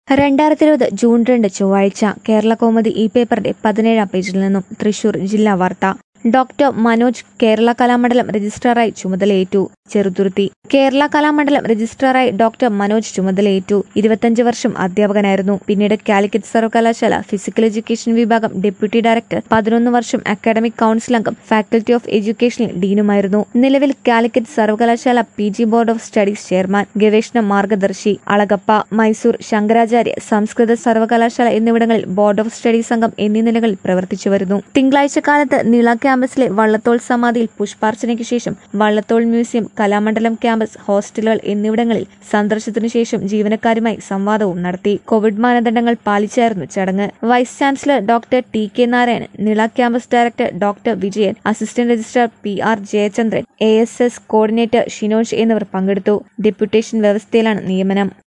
രണ്ടായിരത്തി ഇരുപത് ജൂൺ രണ്ട് ചൊവ്വാഴ്ച കേരള കൗമുദി ഈ പേപ്പറിന്റെ പതിനേഴാം പേജിൽ നിന്നും തൃശൂർ ജില്ലാ വാർത്ത ഡോക്ടർ മനോജ് കേരള കലാമണ്ഡലം രജിസ്ട്രാറായി ചുമതലയേറ്റു ചെറുതുരുത്തി കേരള കലാമണ്ഡലം രജിസ്ട്രാറായി ഡോക്ടർ മനോജ് ചുമതലയേറ്റു ഇരുപത്തഞ്ച് വർഷം അധ്യാപകനായിരുന്നു പിന്നീട് കാലിക്കറ്റ് സർവകലാശാല ഫിസിക്കൽ എഡ്യൂക്കേഷൻ വിഭാഗം ഡെപ്യൂട്ടി ഡയറക്ടർ പതിനൊന്ന് വർഷം അക്കാഡമിക് കൌൺസിൽ അംഗം ഫാക്കൽറ്റി ഓഫ് എഡ്യൂക്കേഷനിൽ ഡീനുമായിരുന്നു നിലവിൽ കാലിക്കറ്റ് സർവകലാശാല P G board of studies chairman ഗവേഷണ മാർഗദർശി അളഗപ്പ മൈസൂർ ശങ്കരാചാര്യ സംസ്കൃത സർവകലാശാല എന്നിവിടങ്ങളിൽ ബോർഡ് ഓഫ് സ്റ്റഡീസ് അംഗം എന്നീ നിലകളിൽ പ്രവർത്തിച്ചു വരുന്നു തിങ്കളാഴ്ച കാലത്ത് നീള ക്യാമ്പസിലെ വള്ളത്തോൾ സമാധിയിൽ പുഷ്പാർച്ചനയ്ക്ക് ശേഷം വള്ളത്തോൾ മ്യൂസിയം കലാമണ്ഡലം ക്യാമ്പസ് ഹോസ്റ്റലുകൾ എന്നിവിടങ്ങളിൽ സന്ദർശനത്തിനു ശേഷം ജീവനക്കാരുമായി സംവാദവും നടത്തി കോവിഡ് മാനദണ്ഡങ്ങൾ പാലിച്ചായിരുന്നു ചടങ്ങ് vice chancellor doctor T K Narayanan Nila campus director doctor Vijayan assistant registrar P R Jayachandran A S S coordinator Shinoj എന്നിവർ പങ്കെടുത്തു ഡെപ്യൂട്ടേഷൻ വ്യവസ്ഥയിലാണ് നിയമനം